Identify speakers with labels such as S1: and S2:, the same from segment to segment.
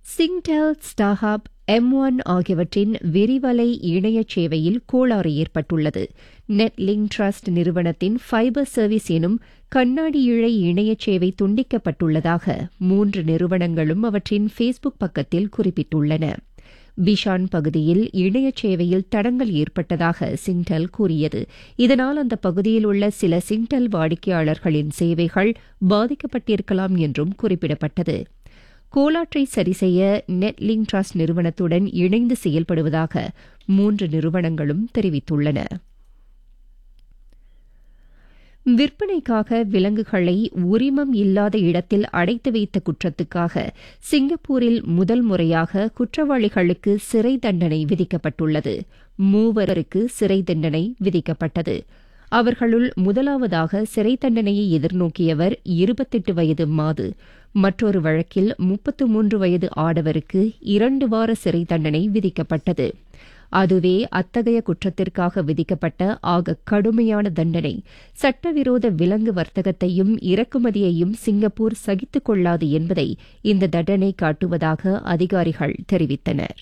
S1: Singtel StarHub M one ஆகியவற்றின் விரிவலை இணைய சேவையில் கோளாறு ஏற்பட்டுள்ளது நெட்லிங்க் ட்ரஸ்ட் நிறுவனத்தின் ஃபைபர் சர்வீஸ் எனும் கண்ணாடி இழை இணைய சேவை துண்டிக்கப்பட்டுள்ளதாக மூன்று நிறுவனங்களும் அவற்றின் ஃபேஸ்புக் பக்கத்தில் குறிப்பிட்டுள்ளன பிஷான் பகுதியில் இணைய சேவையில் தடங்கல் ஏற்பட்டதாக சிங்டெல் கூறியது இதனால் அந்த பகுதியில் உள்ள சில சிங்டெல் வாடிக்கையாளர்களின் சேவைகள் பாதிக்கப்பட்டிருக்கலாம் என்றும் குறிப்பிடப்பட்டது கோலாற்றை சரிசெய்ய நெட்லிங்க் ட்ரஸ்ட் நிறுவனத்துடன் இணைந்து செயல்படுவதாக மூன்று நிறுவனங்களும் தெரிவித்துள்ளன விற்பனைக்காக விலங்குகளை உரிமம் இல்லாத இடத்தில் அடைத்து வைத்த குற்றத்துக்காக சிங்கப்பூரில் முதல் முறையாக குற்றவாளிகளுக்கு சிறை தண்டனை விதிக்கப்பட்டுள்ளது மூவருக்கு சிறை தண்டனை விதிக்கப்பட்டது அவர்களுள் முதலாவதாக சிறை தண்டனையை எதிர்நோக்கியவர் இருபத்தெட்டு வயது மாது மற்றொரு வழக்கில் முப்பத்து மூன்று வயது ஆடவருக்கு இரண்டு வார சிறை தண்டனை விதிக்கப்பட்டது அதுவே அத்தகைய குற்றத்திற்காக விதிக்கப்பட்ட ஆக கடுமையான தண்டனை சட்டவிரோத விலங்கு வர்த்தகத்தையும் இறக்குமதியையும் சிங்கப்பூர் சகித்துக் கொள்ளாது என்பதை இந்த தண்டனை காட்டுவதாக அதிகாரிகள் தெரிவித்தனர்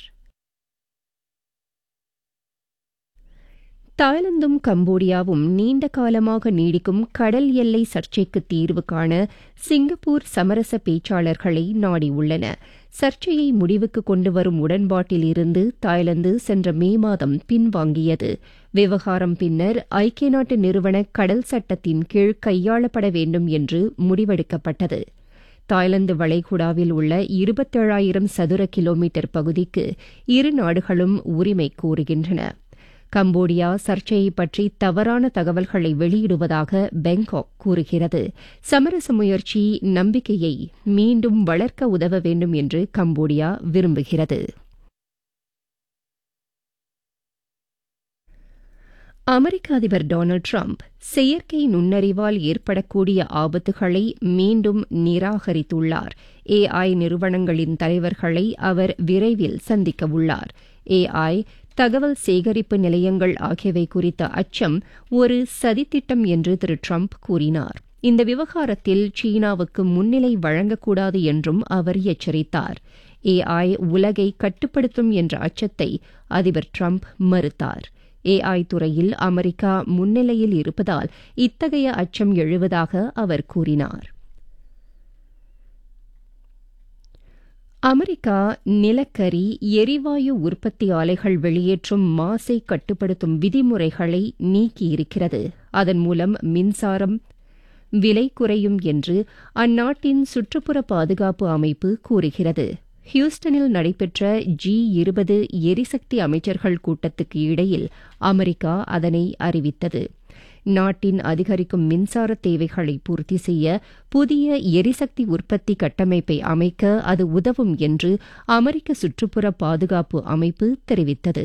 S1: தாய்லாந்தும் கம்போடியாவும் நீண்ட காலமாக நீடிக்கும் கடல் எல்லை சர்ச்சைக்கு தீர்வு காண சிங்கப்பூர் சமரச பேச்சாளர்களை நாடியுள்ளன சர்ச்சையை முடிவுக்கு கொண்டு வரும் உடன்பாட்டில் இருந்து தாய்லாந்து சென்ற மே மாதம் பின்வாங்கியது விவகாரம் பின்னர் ஐக்கிய நாட்டு நிறுவன கடல் சட்டத்தின் கீழ் கையாளப்பட வேண்டும் என்று முடிவெடுக்கப்பட்டது தாய்லாந்து வளைகுடாவில் உள்ள இருபத்தேழாயிரம் சதுர கிலோமீட்டர் பகுதிக்கு இரு நாடுகளும் உரிமை கோருகின்றன கம்போடியா சர்ச்சையை பற்றி தவறான தகவல்களை வெளியிடுவதாக பெங்காக் கூறுகிறது சமரச முயற்சி நம்பிக்கையை மீண்டும் வளர்க்க உதவ வேண்டும் என்று கம்போடியா விரும்புகிறது அமெரிக்க அதிபர் டொனால்டு டிரம்ப் செயற்கை நுண்ணறிவால் ஏற்படக்கூடிய ஆபத்துகளை மீண்டும் நிராகரித்துள்ளார் ஏஐ நிறுவனங்களின் தலைவர்களை அவர் விரைவில் சந்திக்கவுள்ளார் ஏஐ தகவல் சேகரிப்பு நிலையங்கள் ஆகியவை குறித்த அச்சம் ஒரு சதித்திட்டம் என்று திரு டிரம்ப் கூறினார் இந்த விவகாரத்தில் சீனாவுக்கு முன்னிலை வழங்கக்கூடாது என்றும் அவர் எச்சரித்தார் ஏஐ உலகை கட்டுப்படுத்தும் என்ற அச்சத்தை அதிபர் டிரம்ப் மறுத்தார் ஏஐ துறையில் அமெரிக்கா முன்னிலையில் இருப்பதால் இத்தகைய அச்சம் எழுவதாக அவர் கூறினார் அமெரிக்கா நிலக்கரி எரிவாயு உற்பத்தி ஆலைகள் வெளியேற்றும் மாசை கட்டுப்படுத்தும் விதிமுறைகளை நீக்கியிருக்கிறது அதன் மூலம் மின்சாரம் விலை குறையும் என்று அந்நாட்டின் சுற்றுப்புற பாதுகாப்பு அமைப்பு கூறுகிறது ஹியூஸ்டனில் நடைபெற்ற ஜி இருபது எரிசக்தி அமைச்சர்கள் கூட்டத்துக்கு இடையில் அமெரிக்கா அதனை அறிவித்தது நாட்டின் அதிகரிக்கும் மின்சார தேவைகளை பூர்த்தி செய்ய புதிய எரிசக்தி உற்பத்தி கட்டமைப்பை அமைக்க அது உதவும் என்று அமெரிக்க சுற்றுப்புற பாதுகாப்பு அமைப்பு தெரிவித்தது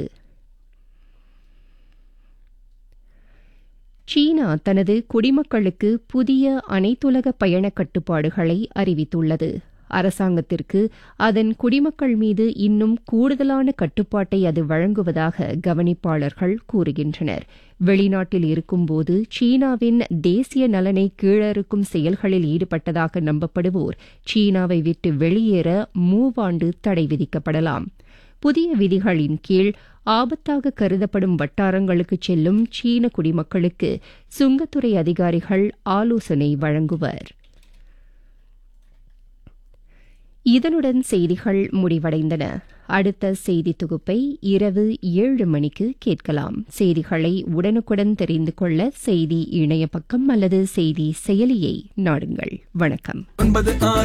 S1: சீனா தனது குடிமக்களுக்கு புதிய அனைத்துலக பயண கட்டுப்பாடுகளை அறிவித்துள்ளது அரசாங்கத்திற்கு அதன் குடிமக்கள் மீது இன்னும் கூடுதலான கட்டுப்பாட்டை அது வழங்குவதாக கவனிப்பாளர்கள் கூறுகின்றனர் வெளிநாட்டில் இருக்கும்போது சீனாவின் தேசிய நலனை கீழறுக்கும் செயல்களில் ஈடுபட்டதாக நம்பப்படுவோர் சீனாவை விட்டு வெளியேற மூவாண்டு தடை விதிக்கப்படலாம் புதிய விதிகளின் கீழ் ஆபத்தாக கருதப்படும் வட்டாரங்களுக்கு செல்லும் சீன குடிமக்களுக்கு சுங்கத்துறை அதிகாரிகள் ஆலோசனை வழங்குவர் இதனுடன் செய்திகள் முடிவடைந்தன அடுத்த செய்தி தொகுப்பை இரவு ஏழு மணிக்கு கேட்கலாம் செய்திகளை உடனுக்குடன் தெரிந்து கொள்ள செய்தி இணைய பக்கம் அல்லது செய்தி செயலியை நாடுங்கள் வணக்கம்
S2: ஒன்பது ஆறு